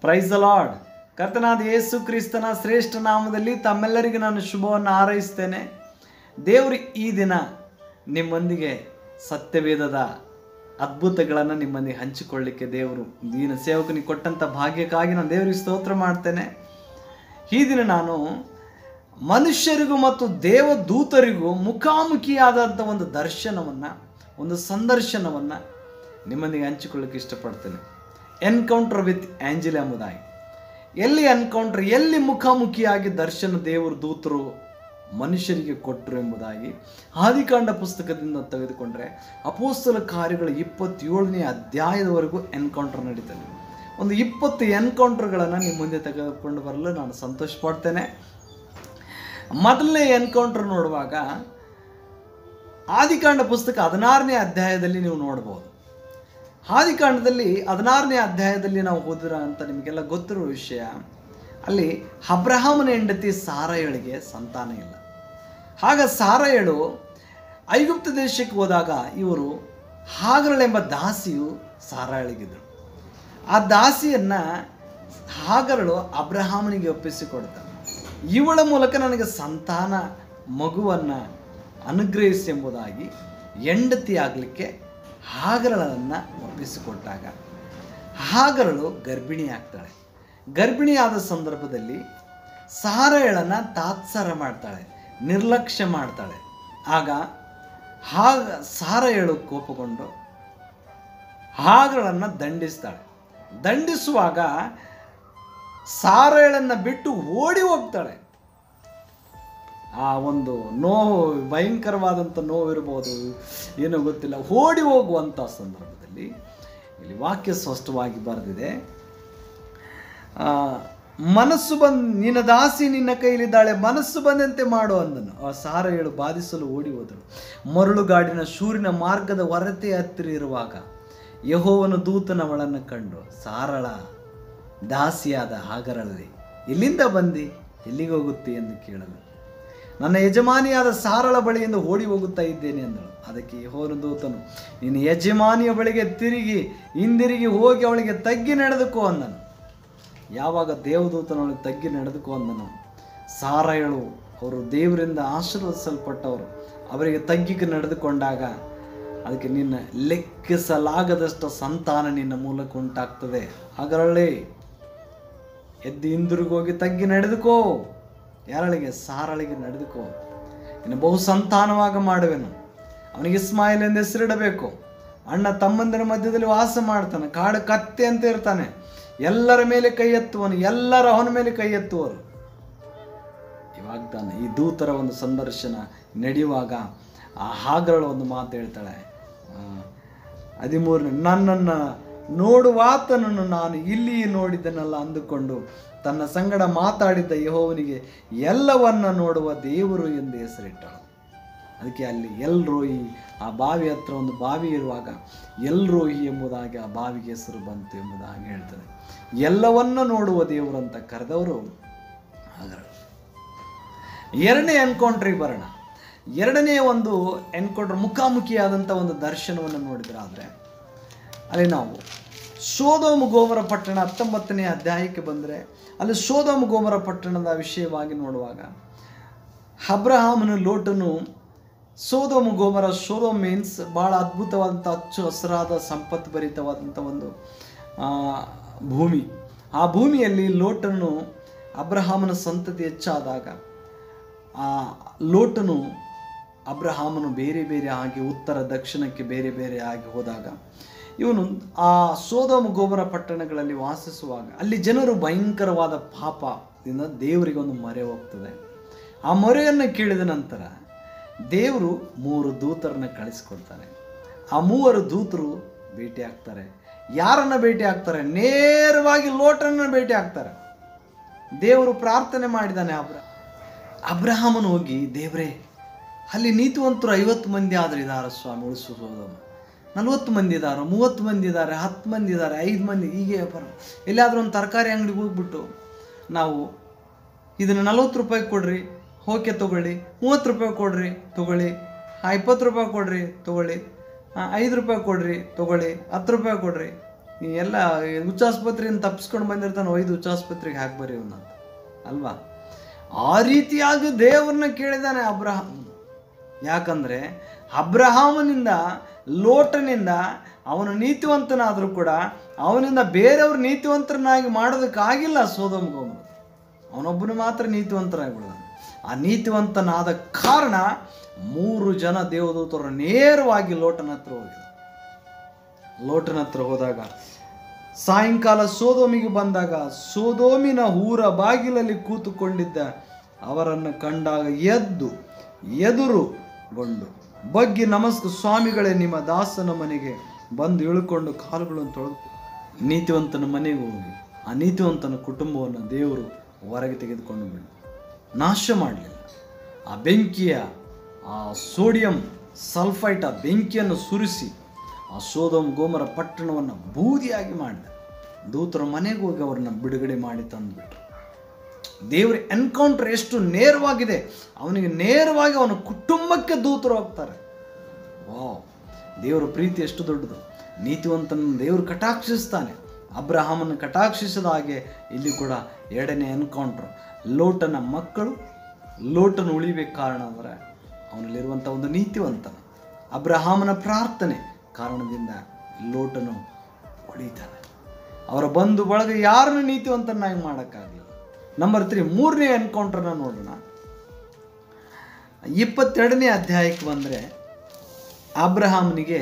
Praise the lord ಕರ್ತನಾದ ಯೇಸು ಕ್ರಿಸ್ತನ ಶ್ರೇಷ್ಠ ನಾಮದಲ್ಲಿ ತಮ್ಮೆಲ್ಲರಿಗೂ ನಾನು ಶುಭವನ್ನು ಹಾರೈಸ್ತೇನೆ ದೇವರು ಈ ದಿನ ನಿಮ್ಮೊಂದಿಗೆ ಸತ್ಯವೇದದ ಅದ್ಭುತಗಳನ್ನು ನಿಮ್ಮೊಂದಿಗೆ ಹಂಚಿಕೊಳ್ಳಿಕ್ಕೆ ದೇವರು ದೀನ ಸೇವಕನಿಗೆ ಕೊಟ್ಟಂಥ ಭಾಗ್ಯಕ್ಕಾಗಿ ನಾನು ದೇವರಿಗೆ ಸ್ತೋತ್ರ ಮಾಡ್ತೇನೆ ಈ ದಿನ ನಾನು ಮನುಷ್ಯರಿಗೂ ಮತ್ತು ದೇವದೂತರಿಗೂ ಮುಖಾಮುಖಿಯಾದಂಥ ಒಂದು ದರ್ಶನವನ್ನು ಒಂದು ಸಂದರ್ಶನವನ್ನು ನಿಮ್ಮೊಂದಿಗೆ ಹಂಚಿಕೊಳ್ಳಿಕ್ಕೆ ಇಷ್ಟಪಡ್ತೇನೆ ಎನ್ಕೌಂಟರ್ ವಿತ್ ಆಂಜಲ್ ಎಂಬುದಾಗಿ ಎಲ್ಲಿ ಎನ್ಕೌಂಟರ್ ಎಲ್ಲಿ ಮುಖಾಮುಖಿಯಾಗಿ ದರ್ಶನ ದೇವರು ದೂತರು ಮನುಷ್ಯರಿಗೆ ಕೊಟ್ಟರು ಎಂಬುದಾಗಿ ಆದಿಕಾಂಡ ಪುಸ್ತಕದಿಂದ ತೆಗೆದುಕೊಂಡ್ರೆ ಅಪೋಸ್ತಲ ಕಾರ್ಯಗಳ ಇಪ್ಪತ್ತೇಳನೇ ಅಧ್ಯಾಯದವರೆಗೂ ಎನ್ಕೌಂಟರ್ ನಡೀತದೆ ಒಂದು ಇಪ್ಪತ್ತು ಎನ್ಕೌಂಟರ್ಗಳನ್ನು ನಿಮ್ಮ ಮುಂದೆ ತೆಗೆದುಕೊಂಡು ಬರಲು ನಾನು ಸಂತೋಷ ಪಡ್ತೇನೆ ಮೊದಲನೇ ಎನ್ಕೌಂಟರ್ ನೋಡುವಾಗ ಆದಿಕಾಂಡ ಪುಸ್ತಕ ಹದಿನಾರನೇ ಅಧ್ಯಾಯದಲ್ಲಿ ನೀವು ನೋಡ್ಬೋದು ಆದಿಕಾಂಡದಲ್ಲಿ ಹದಿನಾರನೇ ಅಧ್ಯಾಯದಲ್ಲಿ ನಾವು ಓದಿರ ಅಂತ ನಿಮಗೆಲ್ಲ ಗೊತ್ತಿರುವ ವಿಷಯ ಅಲ್ಲಿ ಅಬ್ರಹಾಮನ ಹೆಂಡತಿ ಸಾರಯಳಿಗೆ ಸಂತಾನ ಇಲ್ಲ ಆಗ ಸಾರಯಳು ಐಗುಪ್ತ ದೇಶಕ್ಕೆ ಹೋದಾಗ ಇವರು ಹಾಗರಳೆಂಬ ದಾಸಿಯು ಸಾರಾಯಳಿಗಿದ್ರು ಆ ದಾಸಿಯನ್ನ ಹಾಗರಳು ಅಬ್ರಹಾಮನಿಗೆ ಒಪ್ಪಿಸಿಕೊಡ್ತಾನೆ ಇವಳ ಮೂಲಕ ನನಗೆ ಸಂತಾನ ಮಗುವನ್ನು ಅನುಗ್ರಹಿಸಿ ಎಂಬುದಾಗಿ ಹೆಂಡತಿ ಆಗಲಿಕ್ಕೆ ಹಾಗರಳನ್ನು ಒಪ್ಪಿಸಿಕೊಟ್ಟಾಗ ಹಾಗರಳು ಗರ್ಭಿಣಿ ಆಗ್ತಾಳೆ ಗರ್ಭಿಣಿಯಾದ ಸಂದರ್ಭದಲ್ಲಿ ಸಾರಯಳನ್ನು ತಾತ್ಸಾರ ಮಾಡ್ತಾಳೆ ನಿರ್ಲಕ್ಷ್ಯ ಮಾಡ್ತಾಳೆ ಆಗ ಹಾಗ ಸಾರಯಳು ಕೋಪಗೊಂಡು ಹಾಗರಳನ್ನು ದಂಡಿಸ್ತಾಳೆ ದಂಡಿಸುವಾಗ ಸಾರಯಳನ್ನು ಬಿಟ್ಟು ಓಡಿ ಹೋಗ್ತಾಳೆ ಆ ಒಂದು ನೋವು ಭಯಂಕರವಾದಂಥ ನೋವಿರ್ಬೋದು ಏನೋ ಗೊತ್ತಿಲ್ಲ ಓಡಿ ಹೋಗುವಂಥ ಸಂದರ್ಭದಲ್ಲಿ ಇಲ್ಲಿ ವಾಕ್ಯ ಸ್ಪಷ್ಟವಾಗಿ ಬರೆದಿದೆ ಆ, ಮನಸ್ಸು ಬಂದ್ ನಿನ್ನ ದಾಸಿ ನಿನ್ನ ಕೈಲಿದ್ದಾಳೆ ಮನಸ್ಸು ಬಂದಂತೆ ಮಾಡು ಅಂದನು ಆ ಸಾರಯಳು ಬಾಧಿಸಲು ಓಡಿ ಹೋದಳು ಮರಳುಗಾಡಿನ ಶೂರಿನ ಮಾರ್ಗದ ಹೊರತೆ ಹತ್ತಿರ ಇರುವಾಗ ಯಹೋವನ ದೂತನವಳನ್ನು ಕಂಡು ಸಾರಳ ದಾಸಿಯಾದ ಹಾಗರಲ್ಲಿ ಎಲ್ಲಿಂದ ಬಂದಿ ಎಲ್ಲಿಗೆ ಹೋಗುತ್ತಿ ಎಂದು ಕೇಳಲು ನನ್ನ ಯಜಮಾನಿಯಾದ ಸಾರಳ ಬಳಿಯಿಂದ ಓಡಿ ಹೋಗುತ್ತಾ ಇದ್ದೇನೆ ಅಂದಳು ಅದಕ್ಕೆ ಯಹೋವನ ದೂತನು ನಿನ್ನ ಯಜಮಾನಿಯ ಬಳಿಗೆ ತಿರುಗಿ ಹಿಂದಿರುಗಿ ಹೋಗಿ ಅವಳಿಗೆ ತಗ್ಗಿ ನಡೆದುಕೋ ಅಂದನು ಯಾವಾಗ ದೇವದೂತನವಳಿಗೆ ತಗ್ಗಿ ನಡೆದುಕೋ ಅಂದನು ಸಾರಯಳು ಅವರು ದೇವರಿಂದ ಆಶೀರ್ವದಿಸಲ್ಪಟ್ಟವರು ಅವರಿಗೆ ತಗ್ಗಿಗೆ ನಡೆದುಕೊಂಡಾಗ ಅದಕ್ಕೆ ನಿನ್ನ ಲೆಕ್ಕಿಸಲಾಗದಷ್ಟು ಸಂತಾನ ನಿನ್ನ ಮೂಲಕ ಉಂಟಾಗ್ತದೆ ಅದರಲ್ಲೇ ಎದ್ದು ಹಿಂದಿರುಗೋಗಿ ತಗ್ಗಿ ನಡೆದುಕೋ ಯಾರಳಿಗೆ ಸಾರಳಿಗೆ ನಡೆದುಕೋ ಇನ್ನು ಬಹು ಸಂತಾನವಾಗ ಮಾಡುವೆನು ಅವನಿಗೆ ಇಸ್ಮಾಯಿಲ್ ಎಂದು ಹೆಸರಿಡಬೇಕು ಅಣ್ಣ ತಮ್ಮಂದಿರ ಮಧ್ಯದಲ್ಲಿ ವಾಸ ಮಾಡ್ತಾನೆ ಕಾಡು ಕತ್ತೆ ಅಂತ ಇರ್ತಾನೆ ಎಲ್ಲರ ಮೇಲೆ ಕೈ ಎತ್ತುವನು ಎಲ್ಲರ ಅವನ ಮೇಲೆ ಕೈ ಎತ್ತುವರು ಇವಾಗ ತಾನೆ ಈ ದೂತರ ಒಂದು ಸಂದರ್ಶನ ನಡೆಯುವಾಗ ಆ ಹಾಗರಳು ಒಂದು ಮಾತು ಹೇಳ್ತಾಳೆ ಆ, ಹದಿಮೂರನೇ ನನ್ನನ್ನು ನೋಡುವಾತನನ್ನು ನಾನು ಇಲ್ಲಿ ನೋಡಿದ್ದನಲ್ಲ ಅಂದುಕೊಂಡು ತನ್ನ ಸಂಗಡ ಮಾತಾಡಿದ್ದ ಯಹೋವನಿಗೆ ಎಲ್ಲವನ್ನ ನೋಡುವ ದೇವರು ಎಂದು ಹೆಸರಿಟ್ಟಳು ಅದಕ್ಕೆ ಅಲ್ಲಿ ಎಲ್ರೋಹಿ ಆ ಬಾವಿ ಹತ್ರ ಒಂದು ಬಾವಿ ಇರುವಾಗ ಎಲ್ರೋಹಿ ಎಂಬುದಾಗಿ ಆ ಬಾವಿಗೆ ಹೆಸರು ಬಂತು ಎಂಬುದಾಗಿ ಹೇಳ್ತದೆ ಎಲ್ಲವನ್ನ ನೋಡುವ ದೇವರು ಅಂತ ಕರೆದವರು ಹಾಗರಳು ಎರಡನೇ ಎನ್ಕೌಂಟ್ರಿಗೆ ಬರೋಣ ಎರಡನೇ ಒಂದು ಎನ್ಕೌಂಟ್ರ್ ಮುಖಾಮುಖಿಯಾದಂಥ ಒಂದು ದರ್ಶನವನ್ನು ನೋಡಿದ್ರಾದರೆ ಅಲ್ಲಿ ನಾವು ಸೋದೋಮ ಗೋಮರ ಪಟ್ಟಣ ಹತ್ತೊಂಬತ್ತನೇ ಅಧ್ಯಾಯಕ್ಕೆ ಬಂದರೆ ಅಲ್ಲಿ ಸೋದೋಮ ಗೋಮರ ಪಟ್ಟಣದ ವಿಷಯವಾಗಿ ನೋಡುವಾಗ ಅಬ್ರಹಾಮನು ಲೋಟನು ಸೋದೋಮ ಗೋಮರ ಸೋದೋಮ್ ಮೀನ್ಸ್ ಭಾಳ ಅದ್ಭುತವಾದಂಥ ಅಚ್ಚು ಹಸಿರಾದ ಸಂಪತ್ತು ಭರಿತವಾದಂಥ ಒಂದು ಆ, ಭೂಮಿ ಆ ಭೂಮಿಯಲ್ಲಿ ಲೋಟನು ಅಬ್ರಹಾಮನ ಸಂತತಿ ಹೆಚ್ಚಾದಾಗ ಆ ಲೋಟನು ಅಬ್ರಹಾಮನು ಬೇರೆ ಬೇರೆ ಆಗಿ ಉತ್ತರ ದಕ್ಷಿಣಕ್ಕೆ ಬೇರೆ ಬೇರೆ ಆಗಿ ಹೋದಾಗ ಇವನು ಆ ಸೋದೋಮ ಗೋಬರ ಪಟ್ಟಣಗಳಲ್ಲಿ ವಾಸಿಸುವಾಗ ಅಲ್ಲಿ ಜನರು ಭಯಂಕರವಾದ ಪಾಪದಿಂದ ದೇವರಿಗೆ ಒಂದು ಮೊರೆ ಹೋಗ್ತದೆ ಆ ಮೊರೆಯನ್ನು ಕೇಳಿದ ನಂತರ ದೇವರು ಮೂರು ದೂತರನ್ನ ಕಳಿಸ್ಕೊಡ್ತಾರೆ ಆ ಮೂವರು ದೂತರು ಭೇಟಿ ಆಗ್ತಾರೆ ಯಾರನ್ನ ಭೇಟಿ ಆಗ್ತಾರೆ ನೇರವಾಗಿ ಲೋಟನ್ನ ಭೇಟಿ ಆಗ್ತಾರೆ ದೇವರು ಪ್ರಾರ್ಥನೆ ಮಾಡಿದ್ದಾನೆ ಅಬ್ರ ಅಬ್ರಹಾಮನು ಹೋಗಿ ದೇವರೇ ಅಲ್ಲಿ ನೀತಿವಂತರು ಐವತ್ತು ಮಂದಿ ಆದ್ರೆ ಇದಾರ ಸ್ವಾಮಿ ಉಳಿಸೋದು ನಲ್ವತ್ತು ಮಂದಿ ಇದ್ದಾರೆ ಮೂವತ್ತು ಮಂದಿ ಇದ್ದಾರೆ ಹತ್ತು ಮಂದಿ ಇದ್ದಾರೆ ಐದು ಮಂದಿ ಹೀಗೆ ವ್ಯಾಪಾರ ಎಲ್ಲಾದರೂ ಒಂದು ತರಕಾರಿ ಅಂಗಡಿಗೆ ಹೋಗ್ಬಿಟ್ಟು ನಾವು ಇದನ್ನು ನಲ್ವತ್ತು ರೂಪಾಯಿ ಕೊಡ್ರಿ ಓಕೆ ತೊಗೊಳ್ಳಿ ಮೂವತ್ತು ರೂಪಾಯಿ ಕೊಡ್ರಿ ತೊಗೊಳ್ಳಿ ಆ, ಇಪ್ಪತ್ತು ರೂಪಾಯಿ ಕೊಡ್ರಿ ತೊಗೊಳ್ಳಿ ಆ, ಐದು ರೂಪಾಯಿ ಕೊಡ್ರಿ ತೊಗೊಳ್ಳಿ ಹತ್ತು ರೂಪಾಯಿ ಕೊಡ್ರಿ ಈ ಎಲ್ಲ ಈ ಹುಚ್ಚಾಸ್ಪತ್ರೆಯಿಂದ ತಪ್ಪಿಸ್ಕೊಂಡು ಬಂದಿರ್ತಾನೆ ಒಯ್ದು ಹುಚ್ಚಾಸ್ಪತ್ರೆಗೆ ಹಾಕ್ಬರಿ ಇವನ್ನ ಅಲ್ವಾ ಆ ರೀತಿಯಾಗಿ ದೇವರನ್ನ ಕೇಳಿದಾನೆ ಅಬ್ರಹಾಮ್ ಯಾಕಂದ್ರೆ ಅಬ್ರಹಾಮನಿಂದ ಲೋಟನಿಂದ ಅವನು ನೀತಿವಂತನಾದರೂ ಕೂಡ ಅವನಿಂದ ಬೇರೆಯವ್ರು ನೀತಿವಂತರನ್ನಾಗಿ ಮಾಡೋದಕ್ಕಾಗಿಲ್ಲ ಸೋದಮ್ ಗೋಮರ ಅವನೊಬ್ಬನು ಮಾತ್ರ ನೀತಿವಂತನಾಗ್ಬಿಡ್ತಾನೆ ಆ ನೀತಿವಂತನಾದ ಕಾರಣ ಮೂರು ಜನ ದೇವದೂತರು ನೇರವಾಗಿ ಲೋಟನ ಹತ್ರ ಹೋಗಿದ್ದಾರೆ ಲೋಟನ ಹತ್ರ ಹೋದಾಗ ಸಾಯಂಕಾಲ ಸೋದೋಮಿಗೆ ಬಂದಾಗ ಸೋದೋಮಿನ ಊರ ಬಾಗಿಲಲ್ಲಿ ಕೂತುಕೊಂಡಿದ್ದ ಅವರನ್ನು ಕಂಡಾಗ ಎದ್ದು ಎದುರುಗೊಂಡು ಬಗ್ಗಿ ನಮಸ್ಕ ಸ್ವಾಮಿಗಳೇ ನಿಮ್ಮ ದಾಸನ ಮನೆಗೆ ಬಂದು ಇಳ್ಕೊಂಡು ಕಾಲುಗಳನ್ನು ತೊಳೆದು ನೀತಿವಂತನ ಮನೆಗೆ ಹೋಗಿ ಆ ನೀತಿವಂತನ ಕುಟುಂಬವನ್ನು ದೇವರು ಹೊರಗೆ ತೆಗೆದುಕೊಂಡು ಬಿಡು ನಾಶ ಮಾಡಲಿಲ್ಲ ಆ ಬೆಂಕಿಯ ಆ ಸೋಡಿಯಂ ಸಲ್ಫೈಟ್ ಆ ಬೆಂಕಿಯನ್ನು ಸುರಿಸಿ ಆ ಸೋದಮ್ ಗೋಮರ ಪಟ್ಟಣವನ್ನು ಬೂದಿಯಾಗಿ ಮಾಡಿದ ದೂತರ ಮನೆಗೆ ಹೋಗಿ ಅವ್ರನ್ನ ಬಿಡುಗಡೆ ಮಾಡಿ ತಂದುಬಿಟ್ರು ದೇವರ ಎನ್ಕೌಂಟರ್ ಎಷ್ಟು ನೇರವಾಗಿದೆ ಅವನಿಗೆ ನೇರವಾಗಿ ಅವನ ಕುಟುಂಬಕ್ಕೆ ದೂತರು ಹೋಗ್ತಾರೆ ವಾವ್ ದೇವರ ಪ್ರೀತಿ ಎಷ್ಟು ದೊಡ್ಡದು ನೀತಿವಂತನ ದೇವರು ಕಟಾಕ್ಷಿಸ್ತಾನೆ ಅಬ್ರಹಾಮನ ಕಟಾಕ್ಷಿಸಿದ ಹಾಗೆ ಇಲ್ಲಿ ಕೂಡ ಎರಡನೇ ಎನ್ಕೌಂಟ್ರ್ ಲೋಟನ ಮಕ್ಕಳು ಲೋಟನ ಉಳಿಬೇಕು ಕಾರಣ ಅಂದರೆ ಅವನಲ್ಲಿರುವಂಥ ಒಂದು ನೀತಿವಂತನ ಅಬ್ರಹಾಮನ ಪ್ರಾರ್ಥನೆ ಕಾರಣದಿಂದ ಲೋಟನು ಹೊಡಿತಾನೆ ಅವರ ಬಂಧು ಬಳಗ ಯಾರನ್ನು ನೀತಿವಂತನಾಗಿ ಮಾಡೋಕ್ಕಾಗಲಿಲ್ಲ ನಂಬರ್ ತ್ರೀ ಮೂರನೇ ಎನ್ಕೌಂಟ್ರನ್ನ ನೋಡೋಣ ಇಪ್ಪತ್ತೆರಡನೇ ಅಧ್ಯಾಯಕ್ಕೆ ಬಂದರೆ ಅಬ್ರಹಾಮನಿಗೆ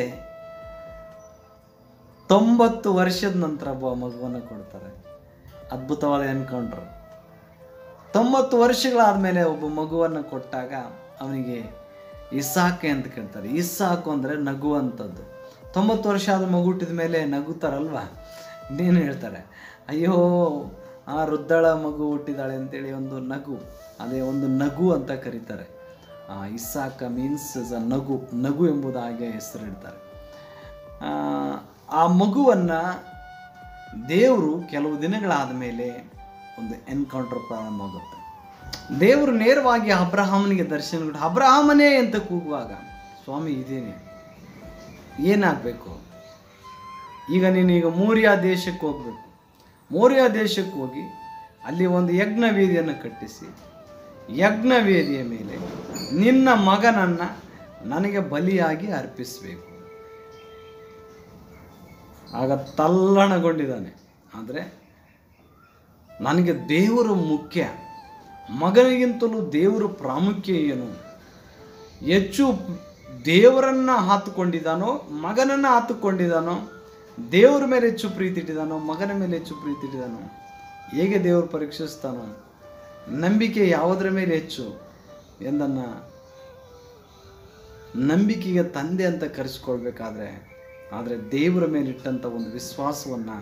ತೊಂಬತ್ತು ವರ್ಷದ ನಂತರ ಒಬ್ಬ ಮಗುವನ್ನು ಕೊಡ್ತಾರೆ ಅದ್ಭುತವಾದ ಎನ್ಕೌಂಟ್ರ್ ತೊಂಬತ್ತು ವರ್ಷಗಳಾದಮೇಲೆ ಒಬ್ಬ ಮಗುವನ್ನು ಕೊಟ್ಟಾಗ ಅವನಿಗೆ ಇಸಾಕೆ ಅಂತ ಕೇಳ್ತಾರೆ ಇಸಾಕು ಅಂದರೆ ನಗುವಂಥದ್ದು ತೊಂಬತ್ತು ವರ್ಷ ಆದ ಮಗು ಹುಟ್ಟಿದ ಮೇಲೆ ನಗುತ್ತಾರಲ್ವಾ ಇನ್ನೇನು ಹೇಳ್ತಾರೆ ಅಯ್ಯೋ ಆ ವೃದ್ಧಳ ಮಗು ಹುಟ್ಟಿದಾಳೆ ಅಂತೇಳಿ ಒಂದು ನಗು ಅದೇ ಒಂದು ನಗು ಅಂತ ಕರೀತಾರೆ ಆ ಇಸಾಕ ಮೀನ್ಸ್ ಅ ನಗು ನಗು ಎಂಬುದಾಗಿ ಹೆಸರಿಡ್ತಾರೆ ಆ, ಆ ಮಗುವನ್ನು ದೇವರು ಕೆಲವು ದಿನಗಳಾದ ಮೇಲೆ ಒಂದು ಎನ್ಕೌಂಟರ್ ಪ್ರಾರಂಭವಾಗುತ್ತೆ ದೇವರು ನೇರವಾಗಿ ಅಬ್ರಹಾಮನಿಗೆ ದರ್ಶನ ಕೊಟ್ಟು ಅಬ್ರಹಾಮನೇ ಅಂತ ಕೂಗುವಾಗ ಸ್ವಾಮಿ ಇದೇನೆ ಏನಾಗಬೇಕು ಈಗ ನೀನು ಈಗ ಮೋರಿಯಾ ದೇಶಕ್ಕೆ ಹೋಗ್ಬೇಕು ಮೋರಿಯಾ ದೇಶಕ್ಕೆ ಹೋಗಿ ಅಲ್ಲಿ ಒಂದು ಯಜ್ಞ ವೇದಿಯನ್ನು ಕಟ್ಟಿಸಿ ಯಜ್ಞ ವೇದಿಯ ಮೇಲೆ ನಿನ್ನ ಮಗನನ್ನು ನನಗೆ ಬಲಿಯಾಗಿ ಅರ್ಪಿಸಬೇಕು ಆಗ ತಲ್ಲಣಗೊಂಡಿದ್ದಾನೆ ಆದರೆ ನನಗೆ ದೇವರು ಮುಖ್ಯ ಮಗನಿಗಿಂತಲೂ ದೇವರು ಪ್ರಾಮುಖ್ಯ ಏನು ಹೆಚ್ಚು ದೇವರನ್ನು ಹಾತುಕೊಂಡಿದ್ದಾನೋ ಮಗನನ್ನು ಹಾತುಕೊಂಡಿದ್ದಾನೋ ದೇವರ ಮೇಲೆ ಹೆಚ್ಚು ಪ್ರೀತಿ ಇಟ್ಟಿದ್ದಾನೋ ಮಗನ ಮೇಲೆ ಹೆಚ್ಚು ಪ್ರೀತಿ ಇಟ್ಟಿದ್ದಾನೋ ಹೇಗೆ ದೇವರು ಪರೀಕ್ಷಿಸ್ತಾನೋ ನಂಬಿಕೆ ಯಾವುದರ ಮೇಲೆ ಹೆಚ್ಚು ಎಂದನ್ನು ನಂಬಿಕೆಗೆ ತಂದೆ ಅಂತ ಕರೆಸ್ಕೊಳ್ಬೇಕಾದ್ರೆ ಆದರೆ ದೇವರ ಮೇಲೆ ಇಟ್ಟಂಥ ಒಂದು ವಿಶ್ವಾಸವನ್ನು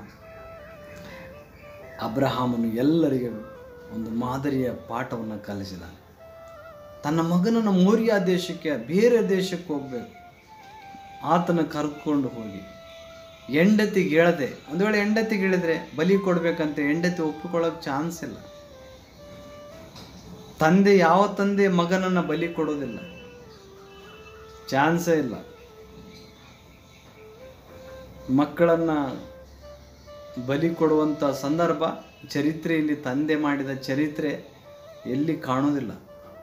ಅಬ್ರಹಾಮನು ಎಲ್ಲರಿಗೆ ಒಂದು ಮಾದರಿಯ ಪಾಠವನ್ನು ಕಲಿಸಿದಾನೆ ತನ್ನ ಮಗನನ್ನು ಮೋರಿಯಾ ದೇಶಕ್ಕೆ ಬೇರೆ ದೇಶಕ್ಕೆ ಹೋಗಬೇಕು ಆತನ ಕರ್ಕೊಂಡು ಹೋಗಿ ಹೆಂಡತಿಗೆ ಹೇಳದೆ ಒಂದು ವೇಳೆ ಹೆಂಡತಿಗೆ ಹೇಳಿದ್ರೆ ಬಲಿ ಕೊಡ್ಬೇಕಂತ ಹೆಂಡತಿ ಒಪ್ಪಿಕೊಳ್ಳೋಕೆ ಚಾನ್ಸ್ ಇಲ್ಲ ತಂದೆ ಯಾವ ತಂದೆ ಮಗನನ್ನು ಬಲಿ ಕೊಡೋದಿಲ್ಲ ಚಾನ್ಸೇ ಇಲ್ಲ ಮಕ್ಕಳನ್ನು ಬಲಿ ಕೊಡುವಂಥ ಸಂದರ್ಭ ಚರಿತ್ರೆಯಲ್ಲಿ ತಂದೆ ಮಾಡಿದ ಚರಿತ್ರೆ ಎಲ್ಲಿ ಕಾಣೋದಿಲ್ಲ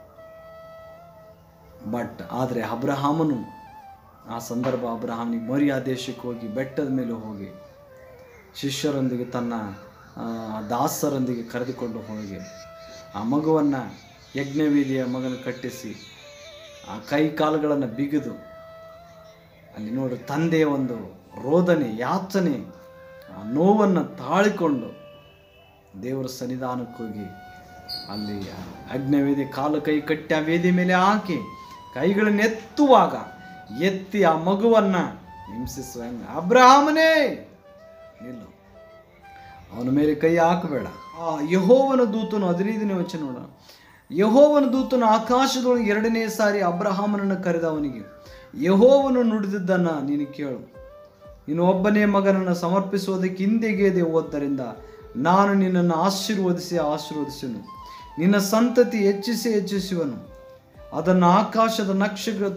ಬಟ್ ಆದರೆ ಅಬ್ರಹಾಮನು ಆ ಸಂದರ್ಭ ಅಬ್ರಹಾಮನಿಗೆ ಮರಿಯಾ ದೇಶಕ್ಕೆ ಹೋಗಿ ಬೆಟ್ಟದ ಮೇಲೆ ಹೋಗಿ ಶಿಷ್ಯರೊಂದಿಗೆ ತನ್ನ ಆ, ದಾಸರೊಂದಿಗೆ ಕರೆದುಕೊಂಡು ಹೋಗಿ ಆ ಮಗುವನ್ನು ಯಜ್ಞವೀದಿಯ ಮಗನ ಕಟ್ಟಿಸಿ ಆ ಕೈ ಕಾಲುಗಳನ್ನು ಬಿಗಿದು ಅಲ್ಲಿ ನೋಡಿ ತಂದೆಯ ಒಂದು ರೋದನೆ ಯಾಚನೆ ಆ ನೋವನ್ನು ತಾಳಿಕೊಂಡು ದೇವರ ಸನ್ನಿಧಾನಕ್ಕೆ ಹೋಗಿ ಅಲ್ಲಿ ಆ ಅಗ್ನಿವೇದಿ ಕಾಲು ಕೈ ಕಟ್ಟಿ ಆ ವೇದಿ ಮೇಲೆ ಹಾಕಿ ಕೈಗಳನ್ನು ಎತ್ತುವಾಗ ಎತ್ತಿ ಆ ಮಗುವನ್ನು ಹಿಂಸಿಸುವ ಅಬ್ರಹಾಮನೇ ನಿಲ್ಲು ಅವನ ಮೇಲೆ ಕೈ ಹಾಕಬೇಡ ಆ ಯಹೋವನ ದೂತನು ಹದಿನೈದನೇ ವಚನ ನೋಡ ಯಹೋವನ ದೂತನು ಆಕಾಶದೊಳಗೆ ಎರಡನೇ ಸಾರಿ ಅಬ್ರಹಾಮನನ್ನು ಕರೆದ ಅವನಿಗೆ ಯಹೋವನು ನುಡಿದಿದ್ದನ್ನು ನೀನು ಕೇಳು ನೀನು ಒಬ್ಬನೇ ಮಗನನ್ನು ಸಮರ್ಪಿಸುವುದಕ್ಕೆ ಹಿಂದೆಗೆಯದೆ ಹೋದ್ದರಿಂದ ನಾನು ನಿನ್ನನ್ನು ಆಶೀರ್ವದಿಸಿ ಆಶೀರ್ವದಿಸುವನು ನಿನ್ನ ಸಂತತಿ ಹೆಚ್ಚಿಸಿ ಹೆಚ್ಚಿಸುವನು ಅದನ್ನು ಆಕಾಶದ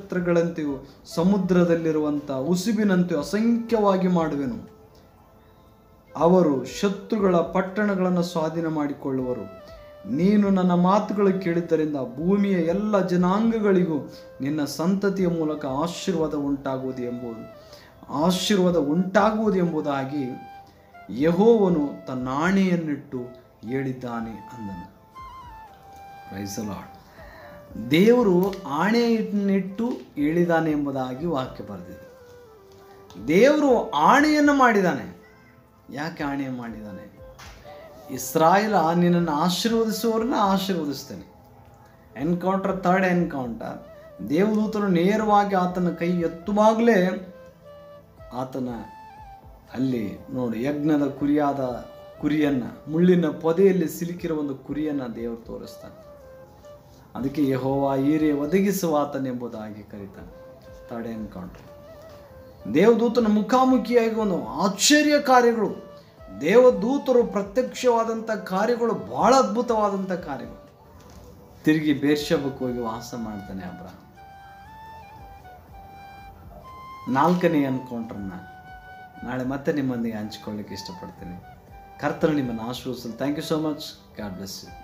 ನಕ್ಷತ್ರಗಳಂತೆಯೂ ಸಮುದ್ರದಲ್ಲಿರುವಂಥ ಉಸುಬಿನಂತೆಯೂ ಅಸಂಖ್ಯವಾಗಿ ಮಾಡುವೆನು ಅವರು ಶತ್ರುಗಳ ಪಟ್ಟಣಗಳನ್ನು ಸ್ವಾಧೀನ ಮಾಡಿಕೊಳ್ಳುವರು ನೀನು ನನ್ನ ಮಾತುಗಳು ಕೇಳಿದ್ದರಿಂದ ಭೂಮಿಯ ಎಲ್ಲ ಜನಾಂಗಗಳಿಗೂ ನಿನ್ನ ಸಂತತಿಯ ಮೂಲಕ ಆಶೀರ್ವಾದ ಉಂಟಾಗುವುದು ಎಂಬುದು ಆಶೀರ್ವಾದ ಉಂಟಾಗುವುದು ಎಂಬುದಾಗಿ ಯಹೋವನು ತನ್ನ ಆಣೆಯನ್ನಿಟ್ಟು ಹೇಳಿದ್ದಾನೆ ಅಂದನು Praise the Lord. ದೇವರು ಆಣೆಯನ್ನಿಟ್ಟು ಹೇಳಿದಾನೆ ಎಂಬುದಾಗಿ ವಾಕ್ಯ ಬರೆದಿದೆ ದೇವರು ಆಣೆಯನ್ನು ಮಾಡಿದ್ದಾನೆ ಯಾಕೆ ಆಣೆ ಮಾಡಿದ್ದಾನೆ ಇಸ್ರಾಯೇಲ ನಿನ್ನನ್ನು ಆಶೀರ್ವದಿಸುವವರನ್ನ ಆಶೀರ್ವದಿಸ್ತೇನೆ ಎನ್ಕೌಂಟರ್ ಥರ್ಡ್ ಎನ್ಕೌಂಟರ್ ದೇವದೂತನು ನೇರವಾಗಿ ಆತನ ಕೈ ಎತ್ತುವಾಗಲೇ ಆತನ ಅಲ್ಲಿ ನೋಡಿ ಯಜ್ಞದ ಕುರಿಯಾದ ಕುರಿಯನ್ನು ಮುಳ್ಳಿನ ಪೊದೆಯಲ್ಲಿ ಸಿಲುಕಿರುವ ಒಂದು ಕುರಿಯನ್ನು ದೇವರು ತೋರಿಸ್ತಾನೆ ಅದಕ್ಕೆ ಯಹೋವ ಈರೆ ಒದಗಿಸುವ ಆತನೆಂಬುದಾಗಿ ಕರೀತಾನೆ ಥರ್ಡ್ ಎನ್ಕೌಂಟರ್ ದೇವದೂತನ ಮುಖಾಮುಖಿಯಾಗಿ ಒಂದು ಆಶ್ಚರ್ಯ ಕಾರ್ಯಗಳು ದೇವದೂತರು ಪ್ರತ್ಯಕ್ಷವಾದಂಥ ಕಾರ್ಯಗಳು ಬಹಳ ಅದ್ಭುತವಾದಂಥ ಕಾರ್ಯಗಳು ತಿರುಗಿ ಬೇರ್ಷಬಕ್ಕೆ ಹೋಗಿ ವಾಸ ಮಾಡ್ತಾನೆ ಅಬ್ರಹಾಂ ನಾಲ್ಕನೇ ಅನ್ಕೌಂಟ್ರನ್ನ ನಾಳೆ ಮತ್ತೆ ನಿಮ್ಮೊಂದಿಗೆ ಹಂಚಿಕೊಳ್ಳಿಕ್ಕೆ ಇಷ್ಟಪಡ್ತೀನಿ ಕರ್ತನು ನಿಮ್ಮನ್ನು ಆಶೀರ್ವದಿಸಲು thank you so much God bless you